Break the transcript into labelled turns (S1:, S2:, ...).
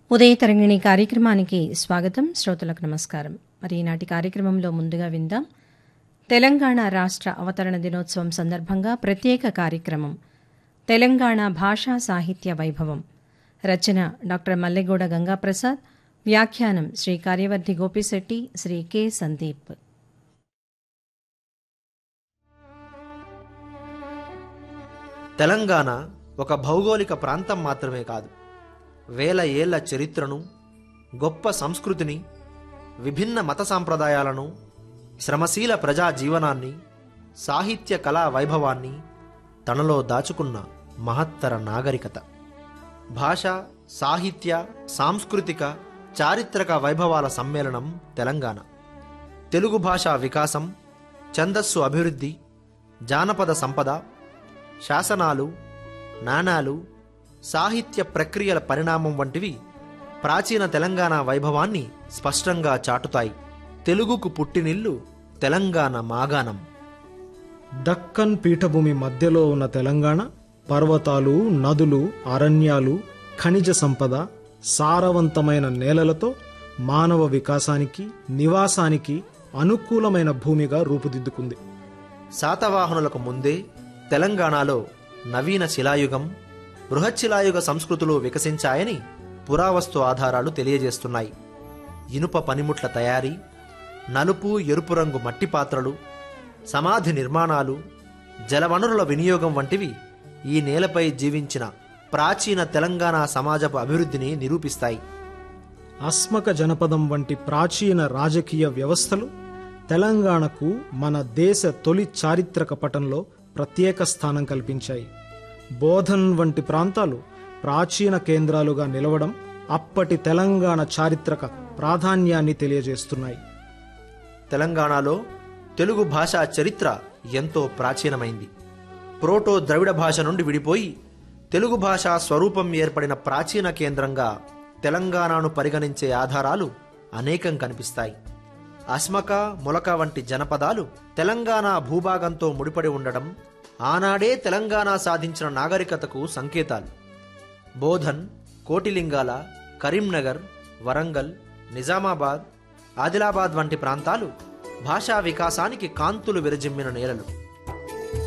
S1: ఉదయ తరంగిణి కార్యక్రమానికి స్వాగతం శ్రోతలకు నమస్కారం మరి ఈనాటి కార్యక్రమంలో ముందుగా విందాం తెలంగాణ రాష్ట్ర అవతరణ దినోత్సవం సందర్భంగా ప్రత్యేక కార్యక్రమం తెలంగాణ భాషా సాహిత్య వైభవం రచన డాక్టర్ మల్లెగూడ గంగాప్రసాద్ వ్యాఖ్యానం శ్రీ కార్యవర్ధి గోపిశెట్టి శ్రీ కె సందీప్
S2: తెలంగాణ ఒక భౌగోళిక ప్రాంతం మాత్రమే కాదు వేల ఏళ్ల చరిత్రను గొప్ప సంస్కృతిని విభిన్న మత సాంప్రదాయాలను శ్రమశీల ప్రజా జీవనాన్ని సాహిత్య కళా వైభవాన్ని తనలో దాచుకున్న మహత్తర నాగరికత భాష సాహిత్య సాంస్కృతిక చారిత్రక వైభవాల సమ్మేళనం తెలంగాణ తెలుగు భాషా వికాసం ఛందస్సు అభివృద్ధి జానపద సంపద శాసనాలు నాణాలు సాహిత్య ప్రక్రియల పరిణామం వంటివి ప్రాచీన తెలంగాణ వైభవాన్ని స్పష్టంగా చాటుతాయి తెలుగుకు పుట్టినిల్లు తెలంగాణ మాగాణం
S3: దక్కన్ పీఠభూమి మధ్యలో ఉన్న తెలంగాణ పర్వతాలు నదులు అరణ్యాలు ఖనిజ సంపద సారవంతమైన నేలలతో మానవ వికాసానికి నివాసానికి అనుకూలమైన భూమిగా రూపుదిద్దుకుంది
S2: శాతవాహనులకు ముందే తెలంగాణలో నవీన శిలాయుగం బృహచ్చిలాయుగ సంస్కృతులు వికసించాయని పురావస్తు ఆధారాలు తెలియజేస్తున్నాయి ఇనుప పనిముట్ల తయారీ నలుపు ఎరుపు రంగు మట్టి పాత్రలు సమాధి నిర్మాణాలు జలవనరుల వినియోగం వంటివి ఈ నేలపై జీవించిన ప్రాచీన తెలంగాణ సమాజపు అభివృద్ధిని నిరూపిస్తాయి
S3: అస్మక జనపదం వంటి ప్రాచీన రాజకీయ వ్యవస్థలు తెలంగాణకు మన దేశ తొలి చారిత్రక పటంలో ప్రత్యేక స్థానం కల్పించాయి బోధన్ వంటి ప్రాంతాలు ప్రాచీన కేంద్రాలుగా నిలవడం అప్పటి తెలంగాణ చారిత్రక ప్రాధాన్యాన్ని తెలియజేస్తున్నాయి
S2: తెలంగాణలో తెలుగు భాషా చరిత్ర ఎంతో ప్రాచీనమైంది ప్రోటో ద్రవిడ భాష నుండి విడిపోయి తెలుగు భాష స్వరూపం ఏర్పడిన ప్రాచీన కేంద్రంగా తెలంగాణను పరిగణించే ఆధారాలు అనేకం కనిపిస్తాయి అస్మక మొలక వంటి జనపదాలు తెలంగాణ భూభాగంతో ముడిపడి ఉండడం ఆనాడే తెలంగాణ సాధించిన నాగరికతకు సంకేతాలు బోధన్ కోటిలింగాల కరీంనగర్ వరంగల్ నిజామాబాద్ ఆదిలాబాద్ వంటి ప్రాంతాలు భాషా వికాసానికి కాంతులు విరజిమ్మిన నేలలు